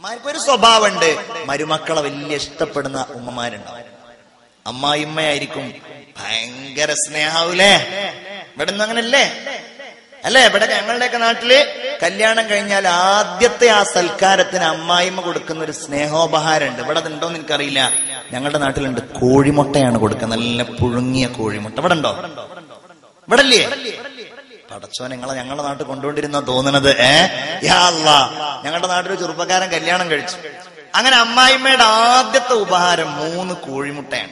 ഉമ്മമാർക്കൊരു സ്വഭാവമുണ്ട് മരുമക്കളെ വലിയ ഇഷ്ടപ്പെടുന്ന ഉമ്മമാരുണ്ടാവും അമ്മായിമ്മയായിരിക്കും ഭയങ്കര സ്നേഹാവൂലേ ഇവിടെ ഒന്നും അങ്ങനല്ലേ അല്ലേ ഇവിടെ ഞങ്ങളുടെയൊക്കെ നാട്ടില് കല്യാണം കഴിഞ്ഞാൽ ആദ്യത്തെ ആ സൽക്കാരത്തിന് അമ്മായിമ്മ കൊടുക്കുന്ന ഒരു സ്നേഹോപഹാരമുണ്ട് ഇവിടെ അതുണ്ടോന്ന് എനിക്കറിയില്ല ഞങ്ങളുടെ നാട്ടിലുണ്ട് കോഴിമുട്ടയാണ് കൊടുക്കുന്നത് നല്ല പുഴുങ്ങിയ കോഴിമുട്ട ഇവിടെ ഉണ്ടോ ഇവിടെ ഇല്ലേ പടച്ചോ നിങ്ങളെ ഞങ്ങളുടെ നാട്ടിൽ കൊണ്ടുകൊണ്ടിരുന്ന തോന്നണത് ഏ യാ അല്ലാ ഞങ്ങളുടെ നാട്ടിൽ ചെറുപ്പക്കാരൻ കല്യാണം കഴിച്ചു അങ്ങനെ അമ്മായിമ്മയുടെ ആദ്യത്തെ ഉപഹാരം മൂന്ന് കോഴിമുട്ടയാണ്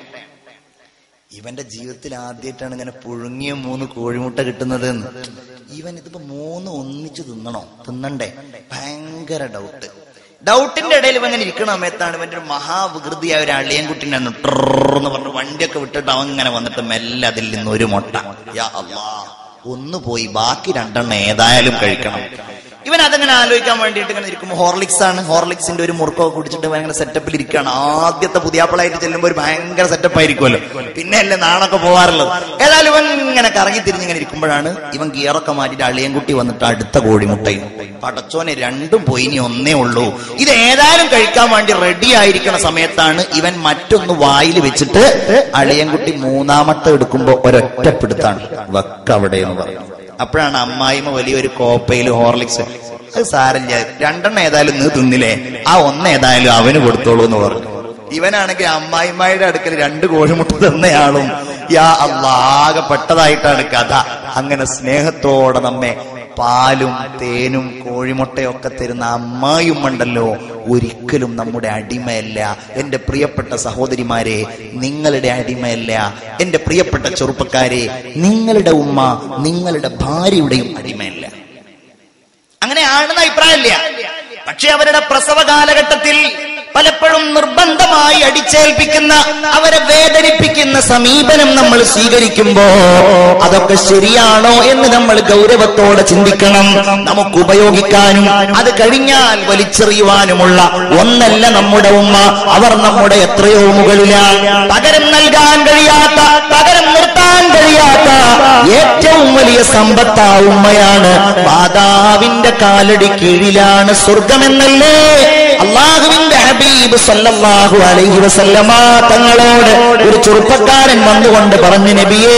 ഇവന്റെ ജീവിതത്തിൽ ആദ്യമായിട്ടാണ് ഇങ്ങനെ പുഴുങ്ങിയ മൂന്ന് കോഴിമുട്ട കിട്ടുന്നത് എന്ന് ഇവൻ ഇതിപ്പോ മൂന്ന് ഒന്നിച്ച് തിന്നണോ തിന്നണ്ടേ ഭയങ്കര ഡൗട്ട് ഡൗട്ടിന്റെ ഇടയിൽ ഇവൻ ഇങ്ങനെ ഇരിക്കണ സമയത്താണ് ഇവന്റെ ഒരു മഹാവികൃതിയായ ഒരു അളിയൻകുട്ടിനെ എന്ന് ട്രന്ന് പറഞ്ഞ് വണ്ടിയൊക്കെ വിട്ടിട്ട് അവൻ ഇങ്ങനെ വന്നിട്ട് മെല്ലെ അതിൽ നിന്ന് ഒരു മുട്ട യാ അല്ലാ ഒന്ന് പോയി ബാക്കി രണ്ടെണ്ണം ഏതായാലും കഴിക്കണം ഇവൻ അതങ്ങനെ ആലോചിക്കാൻ വേണ്ടിയിട്ട് ഇങ്ങനെ ഇരിക്കുമ്പോൾ ഹോർലിക്സ് ആണ് ഹോർലിക്സിന്റെ ഒരു മുറുക്കൊക്കെ കുടിച്ചിട്ട് ഭയങ്കര സെറ്റപ്പിൽ ഇരിക്കുകയാണ് ആദ്യത്തെ പുതിയാപ്പിളായിട്ട് ചെല്ലുമ്പോൾ ഒരു ഭയങ്കര സെറ്റപ്പ് ആയിരിക്കുമല്ലോ പിന്നെ അല്ലേ നാണൊക്കെ പോവാറുള്ളത് ഏതായാലും ഇവൻ ഇങ്ങനെ കറങ്ങി തിരിഞ്ഞിങ്ങനെ ഇരിക്കുമ്പോഴാണ് ഇവൻ ഗിയറൊക്കെ മാറ്റിയിട്ട് അളിയൻകുട്ടി വന്നിട്ട് അടുത്ത കോഴിമുട്ടയും പടച്ചോനെ രണ്ടും പോയി ഇനി ഒന്നേ ഉള്ളൂ ഇത് ഏതായാലും കഴിക്കാൻ വേണ്ടി റെഡി ആയിരിക്കുന്ന സമയത്താണ് ഇവൻ മറ്റൊന്ന് വായിൽ വെച്ചിട്ട് അളിയൻകുട്ടി മൂന്നാമത്തെ എടുക്കുമ്പോ ഒരൊറ്റപ്പെടുത്താണ് വക്കവിടെ എന്ന് പറഞ്ഞു അപ്പോഴാണ് അമ്മായിമ്മ വലിയൊരു കോപ്പയിൽ ഹോർലിക്സ് അത് സാരല്ല രണ്ടെണ്ണം ഏതായാലും നീ തിന്നില്ലേ ആ ഒന്ന് ഏതായാലും അവന് കൊടുത്തോളൂ എന്ന് പറഞ്ഞു ഇവനാണെങ്കിൽ അമ്മായിമ്മയുടെ അടുക്കൽ രണ്ട് കോഴിമുട്ട തന്നയാളും യാ അള്ളാകെ പെട്ടതായിട്ടാണ് കഥ അങ്ങനെ സ്നേഹത്തോടെ നമ്മെ പാലും തേനും കോഴിമുട്ടയൊക്കെ തരുന്ന അമ്മായും ഉണ്ടല്ലോ ഒരിക്കലും നമ്മുടെ അടിമയല്ല എന്റെ പ്രിയപ്പെട്ട സഹോദരിമാരെ നിങ്ങളുടെ അടിമയല്ല എന്റെ പ്രിയപ്പെട്ട ചെറുപ്പക്കാരെ നിങ്ങളുടെ ഉമ്മ നിങ്ങളുടെ ഭാര്യയുടെയും അടിമയല്ല അങ്ങനെയാണെന്ന് അഭിപ്രായമില്ല പക്ഷെ അവരുടെ പ്രസവ കാലഘട്ടത്തിൽ പലപ്പോഴും നിർബന്ധമായി അടിച്ചേൽപ്പിക്കുന്ന അവരെ വേദനിപ്പിക്കുന്ന സമീപനം നമ്മൾ സ്വീകരിക്കുമ്പോ അതൊക്കെ ശരിയാണോ എന്ന് നമ്മൾ ഗൗരവത്തോടെ ചിന്തിക്കണം നമുക്ക് ഉപയോഗിക്കാനും അത് കഴിഞ്ഞാൽ വലിച്ചെറിയുവാനുമുള്ള ഒന്നല്ല നമ്മുടെ ഉമ്മ അവർ നമ്മുടെ എത്രയോ മുകളിലാണ് പകരം നൽകാൻ കഴിയാത്ത പകരം നിർത്താൻ കഴിയാത്ത ഏറ്റവും വലിയ സമ്പത്താ ഉമ്മയാണ് മാതാവിന്റെ കാലടി കീഴിലാണ് സ്വർഗമെന്നല്ലേ അള്ളാഹുവിന്റെ ഹബീബ് സല്ലല്ലാഹു അലൈഹി വസല്ലമ തങ്ങളോട് ഒരു ചെറുപ്പക്കാരൻ വന്നുകൊണ്ട് പറഞ്ഞു നബിയേ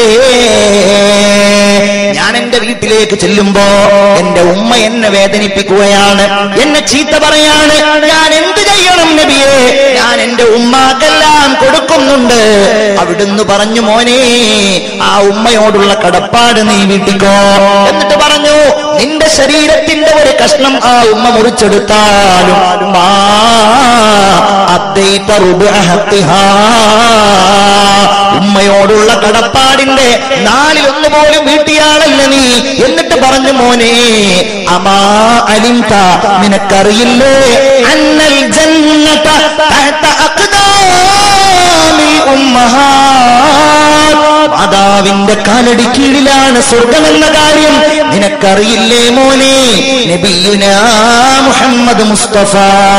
ഞാൻ എന്റെ വീട്ടിലേക്ക് ചെല്ലുമ്പോ എന്റെ ഉമ്മ എന്നെ വേദനിപ്പിക്കുകയാണ് എന്നെ ചീത്ത പറയാണ് ഞാൻ എന്ത് ചെയ്യണം നബിയേ ഞാൻ എന്റെ ഉമ്മാക്കെല്ലാം കൊടുക്കുന്നുണ്ട് അവിടുന്ന് പറഞ്ഞു മോനെ ആ ഉമ്മയോടുള്ള കടപ്പാട് നീ വീട്ടിക്കോ എന്നിട്ട് പറഞ്ഞു നിന്റെ ശരീരത്തിന്റെ ഒരു കഷ്ണം ആ ഉമ്മ മുറിച്ചെടുത്താലും മാ അദ്ദൈത റുബ്അഹത്തിഹാ. ഉമ്മയോടുള്ള കടപ്പാടിന്റെ നാലിലൊന്നു പോലും വീട്ടിയാളല്ല നീ എന്നിട്ട് പറഞ്ഞു മോനെ അമാ അലിംത നിനക്കറിയില്ലേ അന്നൽ ജന്നത തഹത അഖ്ദാമിൽ ഉമ്മഹാത് മാതാവിന്റെ കാലടി കീഴിലാണ് സ്വർഗമെന്ന കാര്യം നിനക്കറിയില്ലേ മോനെ നബിയുന മുഹമ്മദ് മുസ്തഫ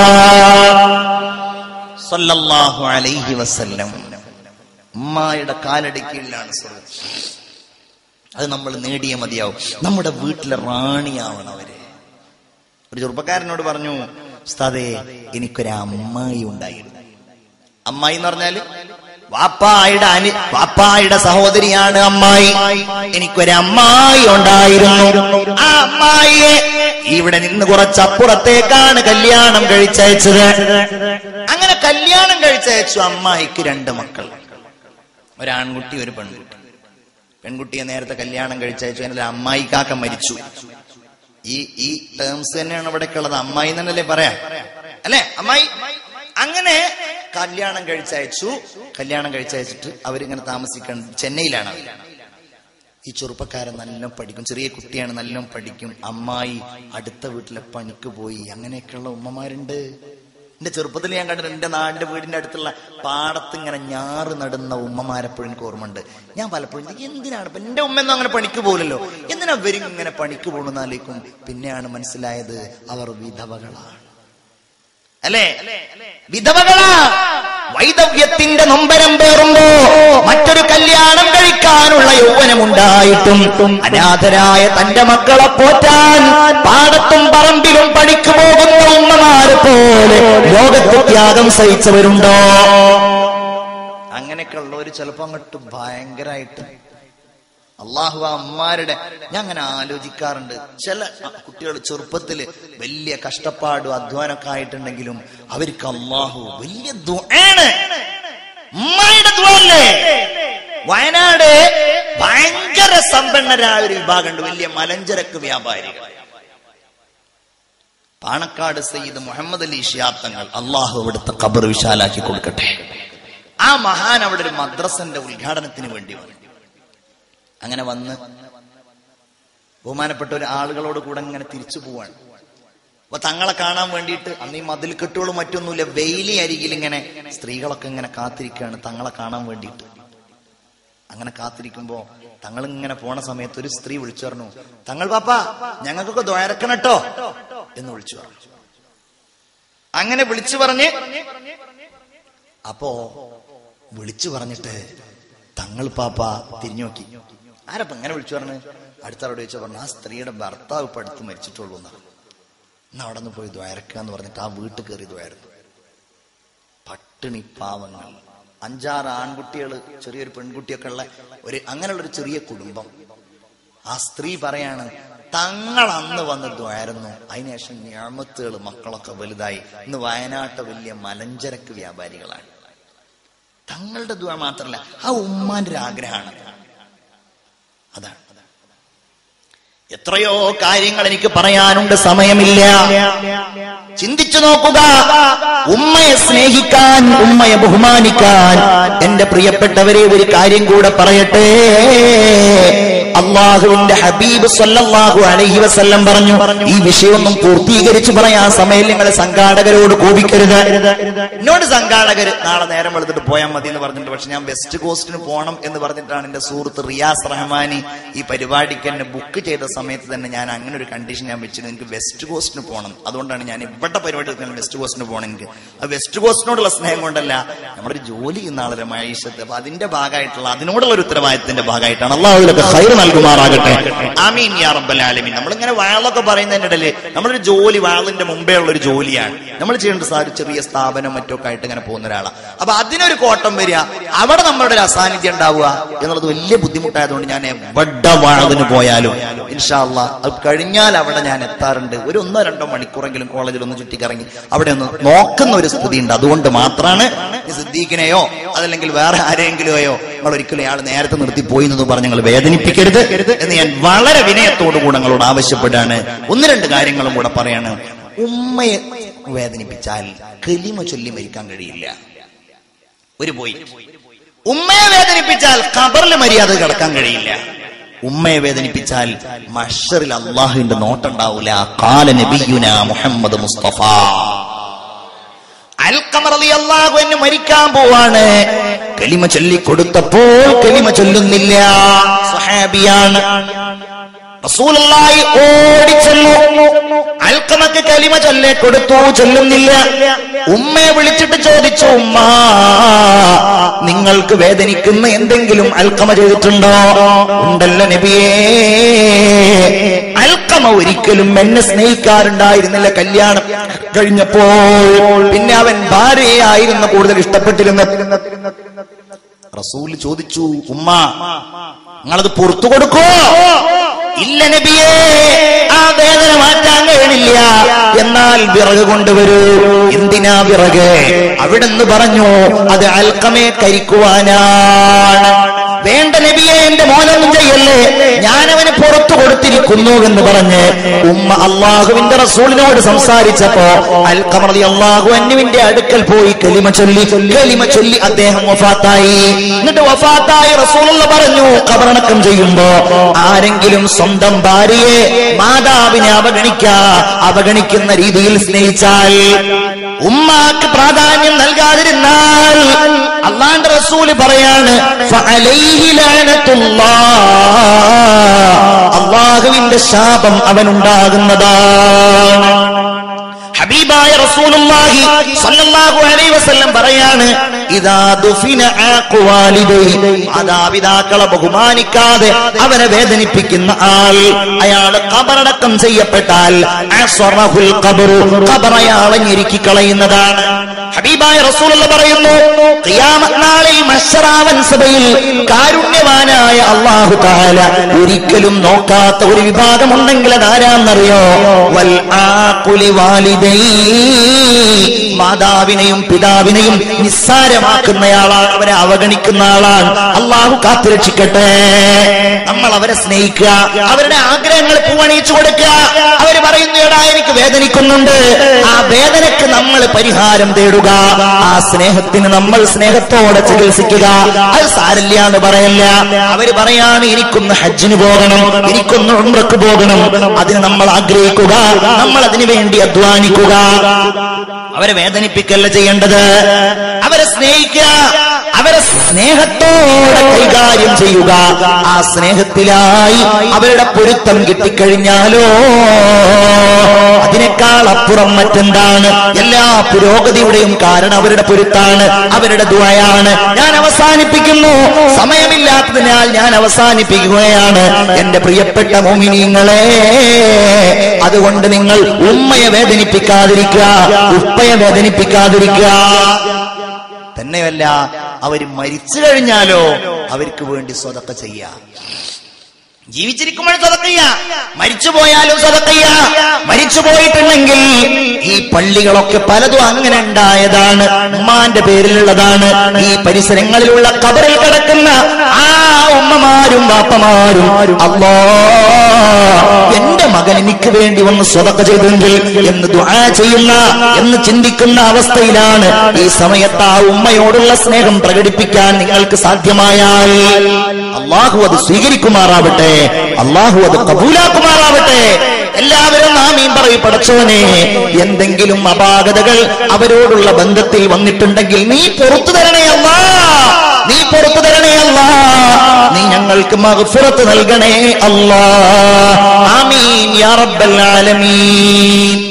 സല്ലല്ലാഹു അലൈഹി വസല്ലം ഉമ്മായുടെ കാലടി കീഴിലാണ് സ്വർഗം അത് നമ്മൾ നേടിയ മതിയാവും നമ്മുടെ വീട്ടിലെ റാണിയാവണം അവര് ഒരു ചെറുപ്പക്കാരനോട് പറഞ്ഞു ഉസ്താദേ എനിക്കൊരു അമ്മായി ഉണ്ടായിരുന്നു അമ്മായി എന്ന് പറഞ്ഞാല് വാപ്പായുടെ അനി വാപ്പായുടെ സഹോദരിയാണ് അമ്മായി എനിക്കൊരു അമ്മായി ഉണ്ടായിരുന്നു ആ അമ്മായിയെ ഇവിടെ നിന്ന് കുറച്ച് അപ്പുറത്തേക്കാണ് കല്യാണം കഴിച്ചയച്ചത് അങ്ങനെ കല്യാണം കഴിച്ചയച്ചു അമ്മായിക്ക് രണ്ട് മക്കൾ ഒരാൺകുട്ടി ഒരു പെൺകുട്ടി പെൺകുട്ടിയെ നേരത്തെ കല്യാണം കഴിച്ചയച്ചു അതിന്റെ അമ്മായി കാക്ക മരിച്ചു ഈ ഈ ടേംസ് തന്നെയാണ് ഇവിടേക്ക് ഉള്ളത് അമ്മായി എന്നല്ലേ പറയാം അല്ലെ അമ്മായി അങ്ങനെ കല്യാണം കഴിച്ചയച്ചു കല്യാണം കഴിച്ചയച്ചിട്ട് അവരിങ്ങനെ താമസിക്കാൻ ചെന്നൈയിലാണ് അവര്. ഈ ചെറുപ്പക്കാരൻ നല്ലോണം പഠിക്കും ചെറിയ കുട്ടിയാണ് നല്ലോണം പഠിക്കും അമ്മായി അടുത്ത വീട്ടിലെ പണിക്ക് പോയി അങ്ങനെയൊക്കെയുള്ള ഉമ്മമാരുണ്ട് എന്റെ ചെറുപ്പത്തിൽ ഞാൻ കണ്ടിട്ടുണ്ട് എന്റെ നാടിന്റെ വീടിന്റെ അടുത്തുള്ള പാടത്ത് ഇങ്ങനെ ഞാറ് നടുന്ന ഉമ്മമാരെപ്പോഴും എനിക്ക് ഓർമ്മയുണ്ട് ഞാൻ പലപ്പോഴും ചിന്തിക്കും, എന്തിനാണ് ഇപ്പൊ എന്റെ ഉമ്മയൊന്നും അങ്ങനെ പണിക്ക് പോലല്ലോ എന്തിനാ ഇവരും ഇങ്ങനെ പണിക്ക് പോകണമെന്നാലേക്കും പിന്നെയാണ് മനസ്സിലായത് അവർ വിധവകളാണ് അല്ലേ വിധവകളാ വൈദവ്യത്തിന്റെ നൊമ്പരം പേറുമ്പോ മറ്റൊരു കല്യാണം കഴിക്കാനുള്ള യൗവനമുണ്ടായിട്ടും അനാഥരായ തന്റെ മക്കളെ പോറ്റാൻ പാടത്തും പറമ്പിലും പണിക്ക് പോകുന്ന ഉമ്മമാരെ പോലെ ലോകത്ത് ത്യാഗം സഹിച്ചവരുണ്ടോ അങ്ങനെയൊക്കെ ഉള്ളവര് ചിലപ്പോ അങ്ങോട്ട് ഭയങ്കരമായിട്ട് അള്ളാഹു ആ അമ്മാരുടെ ഞാൻ അങ്ങനെ ആലോചിക്കാറുണ്ട് ചില കുട്ടികൾ ചെറുപ്പത്തില് വലിയ കഷ്ടപ്പാടും അധ്വാനമൊക്കെ ആയിട്ടുണ്ടെങ്കിലും അവർക്ക് അള്ളാഹു വലിയ ദുആണ് ഉമ്മായുടെ ദുആല്ലേ വയനാട് ഭയങ്കര സമ്പന്നരായ ഒരു വിഭാഗമുണ്ട് വലിയ മലഞ്ചരക്ക് വ്യാപാരികൾ പാണക്കാട് സയ്യിദ് മുഹമ്മദ് അലി ഷിയാത്തങ്ങൾ അള്ളാഹു അവിടുത്തെ ഖബർ വിശാലാക്കി കൊടുക്കട്ടെ ആ മഹാൻ അവിടെ ഒരു മദ്രസന്റെ ഉദ്ഘാടനത്തിന് വേണ്ടി വന്നു അങ്ങനെ വന്ന് ബഹുമാനപ്പെട്ട ഒരു ആളുകളോട് കൂടെ ഇങ്ങനെ തിരിച്ചു പോവാണ് അപ്പൊ തങ്ങളെ കാണാൻ വേണ്ടിയിട്ട് അന്ന് ഈ മതിൽ കെട്ടുകളും മറ്റൊന്നുമില്ല വെയിലി അരികിൽ ഇങ്ങനെ സ്ത്രീകളൊക്കെ ഇങ്ങനെ കാത്തിരിക്കുകയാണ് തങ്ങളെ കാണാൻ വേണ്ടിയിട്ട് അങ്ങനെ കാത്തിരിക്കുമ്പോ തങ്ങൾ ഇങ്ങനെ പോണ സമയത്ത് ഒരു സ്ത്രീ വിളിച്ചു പറഞ്ഞു തങ്ങൾ പാപ്പ ഞങ്ങൾക്കൊക്കെ ദ്വയറക്കണട്ടോ എന്ന് വിളിച്ചു പറഞ്ഞു അങ്ങനെ വിളിച്ചു പറഞ്ഞ് അപ്പോ വിളിച്ചു പറഞ്ഞിട്ട് തങ്ങൾ പാപ്പ തിരിഞ്ഞു നോക്കി ആരപ്പ ഇങ്ങനെ വിളിച്ചു പറഞ്ഞു അടുത്തവരോട് ചോദിച്ചു പറഞ്ഞു ആ സ്ത്രീയുടെ ഭർത്താവ് ഇപ്പൊ അടുത്ത് മരിച്ചിട്ടുള്ളൂ എന്നാണ് എന്നാ അവിടെ നിന്ന് പോയി ദ്വയറക്കുക എന്ന് പറഞ്ഞിട്ട് ആ വീട്ടിൽ കയറി ദ്വയർന്നു പട്ടിണി പാവങ്ങൾ അഞ്ചാറ് ആൺകുട്ടികൾ ചെറിയൊരു പെൺകുട്ടിയൊക്കെ ഉള്ള ഒരു അങ്ങനെയുള്ള ഒരു ചെറിയ കുടുംബം ആ സ്ത്രീ പറയാണ് തങ്ങൾ അന്ന് വന്ന് ദ്വാരുന്നു അതിനുശേഷം ഞാമത്തുകൾ മക്കളൊക്കെ വലുതായി ഇന്ന് വയനാട്ടെ വലിയ മലഞ്ചരക്ക് വ്യാപാരികളാണ് തങ്ങളുടെ ദ്വാ മാത്രമല്ല ആ ഉമ്മാന്റെ ഒരു ആഗ്രഹമാണ് അതാണ് എത്രയോ കാര്യങ്ങൾ എനിക്ക് പറയാനുണ്ട് സമയമില്ല ചിന്തിച്ചു നോക്കുക ഉമ്മയെ സ്നേഹിക്കാൻ ഉമ്മയെ ബഹുമാനിക്കാൻ എന്റെ പ്രിയപ്പെട്ടവരെ ഒരു കാര്യം കൂടെ പറയട്ടെ അള്ളാഹുവിന്റെ ഹബീബ് സല്ലല്ലാഹു അലൈഹി വസല്ലം പറഞ്ഞു ഈ വിഷയമൊന്നും പൂർത്തീകരിച്ചു പറയാൻ സമയം നിങ്ങൾ സംഘാടകരോട് കോപിക്കരുത് എന്നോട് സംഘാടകർ നാളെ നേരം എടുത്തിട്ട് പോയാൽ മതി എന്ന് പറഞ്ഞിട്ട് പക്ഷെ ഞാൻ വെസ്റ്റ് കോസ്റ്റിന് പോകണം എന്ന് പറഞ്ഞിട്ടാണ് എന്റെ സുഹൃത്ത് റിയാസ് റഹ്മാനി ഈ പരിപാടിക്ക് എന്നെ ബുക്ക് ചെയ്ത സമയത്ത് തന്നെ ഞാൻ അങ്ങനെ ഒരു കണ്ടീഷൻ ഞാൻ വെച്ചിരുന്നു എനിക്ക് വെസ്റ്റ് കോസ്റ്റിന് പോകണം അതുകൊണ്ടാണ് ഞാൻ ഇവിടെ പരിപാടി എടുക്കാൻ വെസ്റ്റ് കോസ്റ്റിന് പോകണം എനിക്ക് ആ വെസ്റ്റ് കോസ്റ്റിനോടുള്ള സ്നേഹം കൊണ്ടല്ല നമ്മുടെ ഒരു ജോലി ചെയ്യുന്ന ആളെ മൈഷത്ത് അപ്പൊ അതിന്റെ ഭാഗമായിട്ടുള്ള അതിനോടുള്ള ഒരു ഉത്തരവാദിത്തത്തിന്റെ ഭാഗമായിട്ടാണ് അള്ളാഹുലൊക്കെ ഹൈർ നൽകുമാറാകട്ടെ ആമീൻ യാ റബ്ബൽ ആലമീൻ നമ്മളിങ്ങനെ വയലൊക്കെ പറയുന്നതിന്റെ ഇടയില് നമ്മളൊരു ജോലി വയലിന്റെ മുമ്പേ ഉള്ള ഒരു ജോലിയാണ് നമ്മൾ ചെയ്യേണ്ട സാ ഒരു ചെറിയ സ്ഥാപനം മറ്റൊക്കെ ആയിട്ട് ഇങ്ങനെ പോകുന്ന ഒരാളാണ് അപ്പൊ അതിനൊരു കോട്ടം വരിക അവിടെ നമ്മുടെ ഒരു അസാന്നിധ്യം ഉണ്ടാവുക എന്നുള്ളത് വലിയ ബുദ്ധിമുട്ടായതുകൊണ്ട് ഞാൻ എവിടെ വാഴതിന് പോയാലും ഇൻഷാല്ല അത് കഴിഞ്ഞാൽ അവിടെ ഞാൻ എത്താറുണ്ട് ഒരു ഒന്നോ രണ്ടോ മണിക്കൂറെങ്കിലും കോളേജിൽ ഒന്ന് ചുറ്റിക്കറങ്ങി അവിടെ ഒന്ന് നോക്കുന്ന ഒരു സ്ഥിതി ഉണ്ട് അതുകൊണ്ട് മാത്രമാണ് ഈ സിദ്ദീഖിനെയോ അതല്ലെങ്കിൽ വേറെ ആരെങ്കിലുമോ നിങ്ങൾ ഒരിക്കലും ഇയാൾ നേരത്തെ നിർത്തി പോയി എന്ന് പറഞ്ഞ് നിങ്ങൾ വേദനിപ്പിക്കരുത് എന്ന് ഞാൻ വളരെ വിനയത്തോടു കൂടെ നിങ്ങളോട് ആവശ്യപ്പെടാണ് ഒന്ന് രണ്ട് കാര്യങ്ങളും കൂടെ പറയാണ് ഉമ്മയെ വേദനിപ്പിച്ചാൽ കലിമ ചൊല്ലി മരിക്കാൻ കഴിയില്ല ഒരു പോയി ഉമ്മയെ വേദനിപ്പിച്ചാൽ ഖബറിൽ മര്യാദ കിടക്കാൻ കഴിയില്ല ഉമ്മയെ വേദനിപ്പിച്ചാൽ മഷറിൽ അള്ളാഹുവിന്റെ നോട്ടുണ്ടാവൂല കാല നബിയുന മുഹമ്മദ് മുസ്തഫ അൽക്കമർ അള്ളാഹു എന്നെ മരിക്കാൻ പോവാണ് കലിമ ചൊല്ലിക്കൊടുത്തപ്പോൾ കലിമ ചൊല്ലുന്നില്ല സഹാബിയാണ് റസൂലുള്ളാഹി ഓടിച്ചെന്നു അൽക്കമക്ക് കലിമ ചൊല്ലെ കൊടുത്തു ചൊല്ലുന്നില്ല ഉമ്മയെ വിളിച്ചിട്ട് ചോദിച്ചു ഉമ്മ നിങ്ങൾക്ക് വേദനിക്കുന്ന എന്തെങ്കിലും അൽക്കമ ചെയ്തിട്ടുണ്ടോ ഉണ്ടല്ലോ നബിയേ അൽക്കമ ഒരിക്കലും എന്നെ സ്നേഹിക്കാറുണ്ടായിരുന്നില്ല കല്യാണം കഴിഞ്ഞപ്പോൾ പിന്നെ അവൻ ഭാര്യയായിരുന്നു കൂടുതൽ ഇഷ്ടപ്പെട്ടിരുന്ന റസൂൽ ചോദിച്ചു ഉമ്മ നിങ്ങളത് പുറത്തു കൊടുക്കോ ഇല്ല നബിയേ ആ വേദന മാറ്റാൻ കഴിയണില്ല എന്നാൽ വിറക് കൊണ്ടുവരൂ എന്തിനാ വിറക് അവിടെന്ന് പറഞ്ഞു അത് അൽക്കമേ കരിക്കുവാനാണ് വേണ്ട നബിയെ എന്റെ മോനൊന്നും ചെയ്യല്ലേ ഞാനവന് പുറത്തു കൊടുത്തിരിക്കുന്നു എന്ന് പറഞ്ഞ് ഉമ്മ അള്ളാഹുവിന്റെ റസൂലിനോട് സംസാരിച്ചപ്പോ അൽക്കമറതി അള്ളാഹു അന്നുവിന്റെ അടുക്കൽ പോയി കലിമ ചൊല്ലി കലിമ ചൊല്ലി അദ്ദേഹം വഫാത്തായി എന്നിട്ട് വഫാത്തായി റസൂലുള്ള പറഞ്ഞു കബറടക്കം ചെയ്യുമ്പോ ആരെങ്കിലും സ്വന്തം ഭാര്യയെ മാതാവിനെ അവഗണിക്ക അവഗണിക്കുന്ന രീതിയിൽ സ്നേഹിച്ചാൽ ഉമ്മാക്ക് പ്രാധാന്യം നൽകാതിരുന്നാൽ അള്ളാന്റെ റസൂല് പറയാണ് ഫഅലൈഹി ലഅനത്തുല്ലാഹ്. അള്ളാഹുവിന്റെ ശാപം അവനുണ്ടാകുന്നതാണ് ഹബീബായ റസൂലുള്ളാഹി സ്വല്ലല്ലാഹു അലൈഹി വസല്ലം പറയാണ് ഇദാ ദുഫിന ആഖു വാലിദൈഹി മാതാപിതാക്കളെ ബഹുമാനിക്കാതെ അവനെ വേദനിപ്പിക്കുന്ന ആൾ അയാൾ ഖബറടക്കം ചെയ്യപ്പെട്ടാൽ അസ്റഹുൽ ഖബറു ഖബർ അയാളെ ഞെരുക്കി കളയുന്നതാണ് ഹബീബായ റസൂലുള്ള പറയുന്നു ഖിയാമത്ത് നാളിൽ മശ്ശറാവൻ സഭയിൽ കാരുണ്യവാനായ അല്ലാഹു തആല ഒരിക്കലും നോക്കാത്ത ഒരു വിഭാഗം ഉണ്ടെങ്കിൽ അത് ആരാന്നറിയോ വൽ ആഖുലി വാലിദൈ മാതാവിനെയും പിതാവിനെയും നിസ്സാരമാക്കുന്നയാളാണ് അവരെ അവഗണിക്കുന്ന ആളാണ് അള്ളാഹു കാത്തുരക്ഷിക്കട്ടെ നമ്മൾ അവരെ സ്നേഹിക്കുക അവരുടെ ആഗ്രഹങ്ങൾ പൂവണിയിച്ചു കൊടുക്കുക അവര് പറയുന്നു എടാ എനിക്ക് വേദനിക്കുന്നുണ്ട് ആ വേദനയ്ക്ക് നമ്മൾ പരിഹാരം തേടുക ആ സ്നേഹത്തിന് നമ്മൾ സ്നേഹത്തോടെ ചികിത്സിക്കുക അത് സാരില്ല എന്ന് പറയല്ല അവര് പറയാണ് എനിക്കൊന്ന് ഹജ്ജിന് പോകണം എനിക്കൊന്ന് ഉംറക്ക് പോകണം അതിന് നമ്മൾ ആഗ്രഹിക്കുക നമ്മൾ അതിനു വേണ്ടി അധ്വാനിക്കുക അവരെ വേദനിപ്പിക്കല്ല ചെയ്യേണ്ടത് അവരെ സ്നേഹിക്കുക അവരെ സ്നേഹത്തോടെ കൈകാര്യം ചെയ്യുക ആ സ്നേഹത്തിലായി അവരുടെ പൊരുത്തം കിട്ടിക്കഴിഞ്ഞാലോ അതിനേക്കാൾ അപ്പുറം മറ്റെന്താണ് എല്ലാ പുരോഗതിയുടെയും കാരണം അവരുടെ പൊരുത്താണ് അവരുടെ ദ്വയാണ് ഞാൻ അവസാനിപ്പിക്കുന്നു സമയമില്ലാത്തതിനാൽ ഞാൻ അവസാനിപ്പിക്കുകയാണ് എന്റെ പ്രിയപ്പെട്ട മോമിനിങ്ങളെ അതുകൊണ്ട് നിങ്ങൾ ഉമ്മയെ വേദനിപ്പിക്കാതിരിക്കുക ഉപ്പയെ വേദനിപ്പിക്കാതിരിക്കുക തന്നെയല്ല അവർ മരിച്ചു കഴിഞ്ഞാലോ അവർക്ക് വേണ്ടി സ്വതക്ക ചെയ്യാം ജീവിച്ചിരിക്കുമ്പോൾ സ്വതക്കയ്യ മരിച്ചു പോയാലും സ്വതക്കയ്യ മരിച്ചു പോയിട്ടുണ്ടെങ്കിൽ ഈ പള്ളികളൊക്കെ പലതും അങ്ങനെ ഉണ്ടായതാണ് ഉമ്മാന്റെ പേരിലുള്ളതാണ് ഈ പരിസരങ്ങളിലുള്ള കബറിൽ കിടക്കുന്ന ആ ഉമ്മമാരും വാപ്പമാരും അല്ലോ എന്റെ മകൻ എനിക്ക് വേണ്ടി ഒന്ന് സ്വതക്ക ചെയ്തെങ്കിൽ എന്ന് ദുആ ചെയ്യുന്ന എന്ന് ചിന്തിക്കുന്ന അവസ്ഥയിലാണ് ഈ സമയത്ത് ആ ഉമ്മയോടുള്ള സ്നേഹം പ്രകടിപ്പിക്കാൻ നിങ്ങൾക്ക് സാധ്യമായാൽ അള്ളാഹു അത് സ്വീകരിക്കുമാറാവട്ടെ അള്ളാഹു അത് കബൂലാക്കുമാറാവട്ടെ എല്ലാവരും നാമീം പറയും പടച്ചോനെ എന്തെങ്കിലും അപാകതകൾ അവരോടുള്ള ബന്ധത്തിൽ വന്നിട്ടുണ്ടെങ്കിൽ നീ പുറത്തു തരണേ അല്ലാ നീ പുറത്തു തരണേ അല്ലാ നീ ഞങ്ങൾക്ക് മഗ്ഫിറത്ത് നൽകണേ അല്ലാ ആമീൻ യാ റബ്ബൽ ആലമീൻ